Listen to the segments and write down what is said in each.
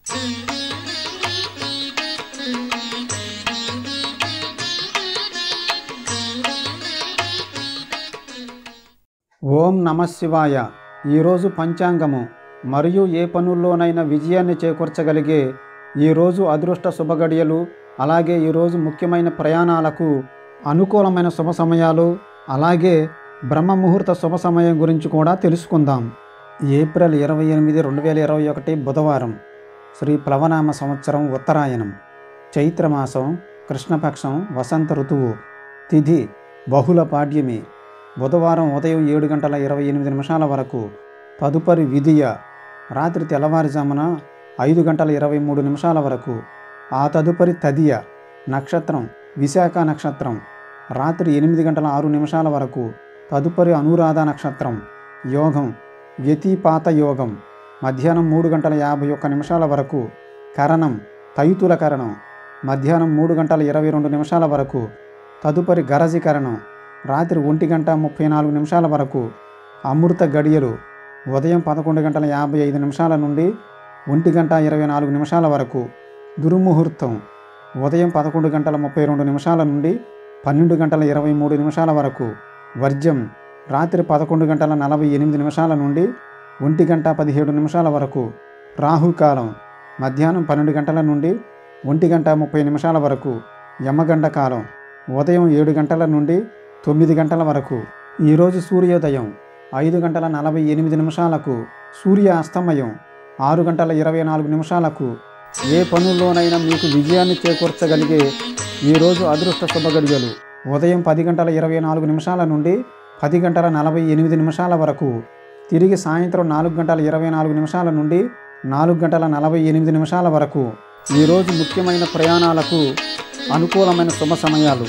ఓం నమ శివాయ ఈరోజు పంచాంగము మరియు ఏ పనుల్లోనైనా విజయాన్ని చేకూర్చగలిగే ఈరోజు అదృష్ట శుభగడియలు అలాగే ఈరోజు ముఖ్యమైన ప్రయాణాలకు అనుకూలమైన శుభ సమయాలు అలాగే బ్రహ్మ ముహూర్త శుభ సమయం గురించి కూడా తెలుసుకుందాం ఏప్రిల్ ఇరవై ఎనిమిది రెండు వేల ఇరవై ఒకటి బుధవారం శ్రీ ప్లవనామ సంవత్సరం ఉత్తరాయణం చైత్రమాసం కృష్ణపక్షం వసంత ఋతువు తిథి బహుళ పాడ్యమి బుధవారం ఉదయం ఏడు గంటల ఇరవై ఎనిమిది నిమిషాల వరకు తదుపరి విధియ రాత్రి తెల్లవారుజామున ఐదు గంటల ఇరవై మూడు నిమిషాల వరకు ఆ తదుపరి తదియ నక్షత్రం విశాఖ నక్షత్రం రాత్రి ఎనిమిది గంటల ఆరు నిమిషాల వరకు తదుపరి అనురాధ నక్షత్రం యోగం వ్యతిపాత యోగం మధ్యాహ్నం మూడు గంటల యాభై ఒక్క నిమిషాల వరకు కరణం తైతుల కరణం మధ్యాహ్నం మూడు గంటల ఇరవై రెండు నిమిషాల వరకు తదుపరి గరజి కరణం రాత్రి ఒంటి గంట ముప్పై నాలుగు నిమిషాల వరకు అమృత గడియలు ఉదయం పదకొండు గంటల యాభై ఐదు నిమిషాల నుండి ఒంటి గంట ఇరవై నాలుగు నిమిషాల వరకు దుర్ముహూర్తం ఉదయం పదకొండు గంటల ముప్పై రెండు నిమిషాల నుండి పన్నెండు గంటల ఇరవై మూడు నిమిషాల వరకు వర్జ్యం రాత్రి పదకొండు గంటల నలభై ఎనిమిది నిమిషాల నుండి ఒంటి గంట పదిహేడు నిమిషాల వరకు రాహుకాలం మధ్యాహ్నం పన్నెండు గంటల నుండి ఒంటి గంట ముప్పై నిమిషాల వరకు యమగండ కాలం ఉదయం ఏడు గంటల నుండి తొమ్మిది గంటల వరకు ఈరోజు సూర్యోదయం ఐదు గంటల నలభై ఎనిమిది నిమిషాలకు సూర్య అస్తమయం ఆరు గంటల ఇరవై నాలుగు నిమిషాలకు ఏ పనుల్లోనైనా మీకు విజయాన్ని చేకూర్చగలిగే ఈరోజు అదృష్ట శుభగడియలు ఉదయం పది గంటల ఇరవై నాలుగు నిమిషాల నుండి పది గంటల నలభై ఎనిమిది నిమిషాల వరకు తిరిగి సాయంత్రం నాలుగు గంటల ఇరవై నాలుగు నిమిషాల నుండి నాలుగు గంటల నలభై ఎనిమిది నిమిషాల వరకు ఈరోజు ముఖ్యమైన ప్రయాణాలకు అనుకూలమైన శుభ సమయాలు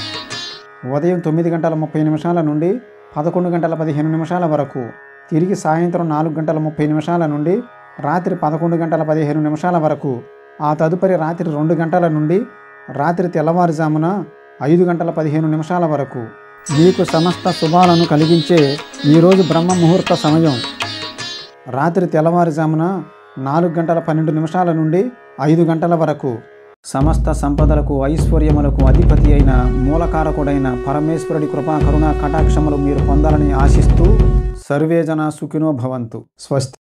ఉదయం తొమ్మిది గంటల ముప్పై నిమిషాల నుండి పదకొండు గంటల పదిహేను నిమిషాల వరకు తిరిగి సాయంత్రం నాలుగు గంటల ముప్పై నిమిషాల నుండి రాత్రి పదకొండు గంటల పదిహేను నిమిషాల వరకు ఆ తదుపరి రాత్రి రెండు గంటల నుండి రాత్రి తెల్లవారుజామున ఐదు గంటల పదిహేను నిమిషాల వరకు మీకు సమస్త శుభాలను కలిగించే ఈరోజు బ్రహ్మ ముహూర్త సమయం రాత్రి తెల్లవారుజామున నాలుగు గంటల పన్నెండు నిమిషాల నుండి ఐదు గంటల వరకు సమస్త సంపదలకు ఐశ్వర్యములకు అధిపతి అయిన మూలకారకుడైన పరమేశ్వరుడి కృపా కరుణా కటాక్షములు మీరు పొందాలని ఆశిస్తూ సర్వేజన సుఖినో భవంతు స్వస్తి